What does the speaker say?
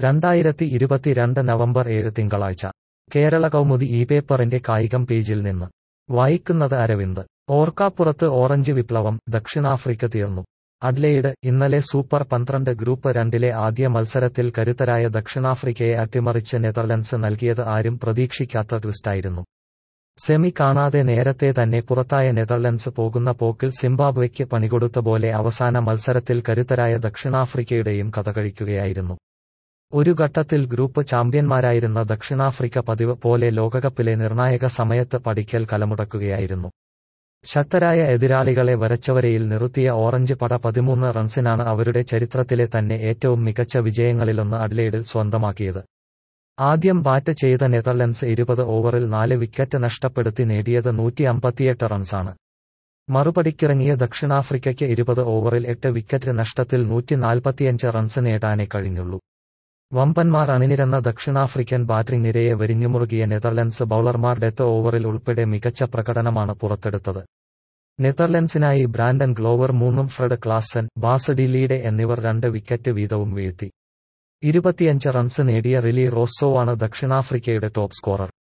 രണ്ടായിരത്തി ഇരുപത്തിരണ്ട് നവംബർ ഏഴ് തിങ്കളാഴ്ച കേരള കൗമുദി ഈ പേപ്പറിന്റെ കായികം പേജിൽ നിന്ന് വായിക്കുന്നത് അരവിന്ദ് ഓർക്കാപ്പുറത്ത് ഓറഞ്ച് വിപ്ലവം ദക്ഷിണാഫ്രിക്ക തീർന്നു അഡ്ലെയ്ഡ് ഇന്നലെ സൂപ്പർ പന്ത്രണ്ട് ഗ്രൂപ്പ് രണ്ടിലെ ആദ്യ മത്സരത്തിൽ കരുത്തരായ ദക്ഷിണാഫ്രിക്കയെ അട്ടിമറിച്ച് നെതർലൻഡ്സ് നൽകിയത് ആരും പ്രതീക്ഷിക്കാത്ത ട്വിസ്റ്റായിരുന്നു സെമി കാണാതെ നേരത്തെ തന്നെ പുറത്തായ നെതർലൻഡ്സ് പോകുന്ന പോക്കിൽ സിംബാബ്വെയ്ക്ക് പണികൊടുത്ത പോലെ അവസാന മത്സരത്തിൽ കരുത്തരായ ദക്ഷിണാഫ്രിക്കയുടെയും കഥ കഴിക്കുകയായിരുന്നു ഒരു ഘട്ടത്തിൽ ഗ്രൂപ്പ് ചാമ്പ്യന്മാരായിരുന്ന ദക്ഷിണാഫ്രിക്ക പതിവ് പോലെ ലോകകപ്പിലെ നിർണായക സമയത്ത് പടിക്കൽ കലമുടക്കുകയായിരുന്നു ശക്തരായ എതിരാളികളെ വരച്ചവരയിൽ നിർത്തിയ ഓറഞ്ച് പട പതിമൂന്ന് റൺസിനാണ് അവരുടെ ചരിത്രത്തിലെ തന്നെ ഏറ്റവും മികച്ച വിജയങ്ങളിലൊന്ന് അഡ്ലെയ്ഡിൽ സ്വന്തമാക്കിയത് ആദ്യം ബാറ്റ് ചെയ്ത നെതർലൻഡ്സ് ഇരുപത് ഓവറിൽ നാല് വിക്കറ്റ് നഷ്ടപ്പെടുത്തി നേടിയത് നൂറ്റി അമ്പത്തിയെട്ട് റൺസാണ് മറുപടിക്കിറങ്ങിയ ദക്ഷിണാഫ്രിക്കയ്ക്ക് ഇരുപത് ഓവറിൽ എട്ട് വിക്കറ്റ് നഷ്ടത്തിൽ നൂറ്റി നാൽപ്പത്തിയഞ്ച് റൺസ് നേടാനേ കഴിഞ്ഞുള്ളൂ വമ്പന്മാർ അണിനിരന്ന ദക്ഷിണാഫ്രിക്കൻ ബാറ്റിംഗ് നിരയെ വരിഞ്ഞുമുറുകിയ നെതർലൻഡ്സ് ബൌളർമാർ ഡെത്ത് ഓവറിൽ ഉൾപ്പെടെ മികച്ച പ്രകടനമാണ് പുറത്തെടുത്തത് നെതർലൻഡ്സിനായി ബ്രാൻഡൻ ഗ്ലോവർ മൂന്നും ഫ്രെഡ് ക്ലാസൻ ബാസഡി ലീഡെ എന്നിവർ രണ്ട് വിക്കറ്റ് വീതവും വീഴ്ത്തി ഇരുപത്തിയഞ്ച് റൺസ് നേടിയ റിലി റോസ്സോവാണ് ദക്ഷിണാഫ്രിക്കയുടെ ടോപ്പ് സ്കോറർ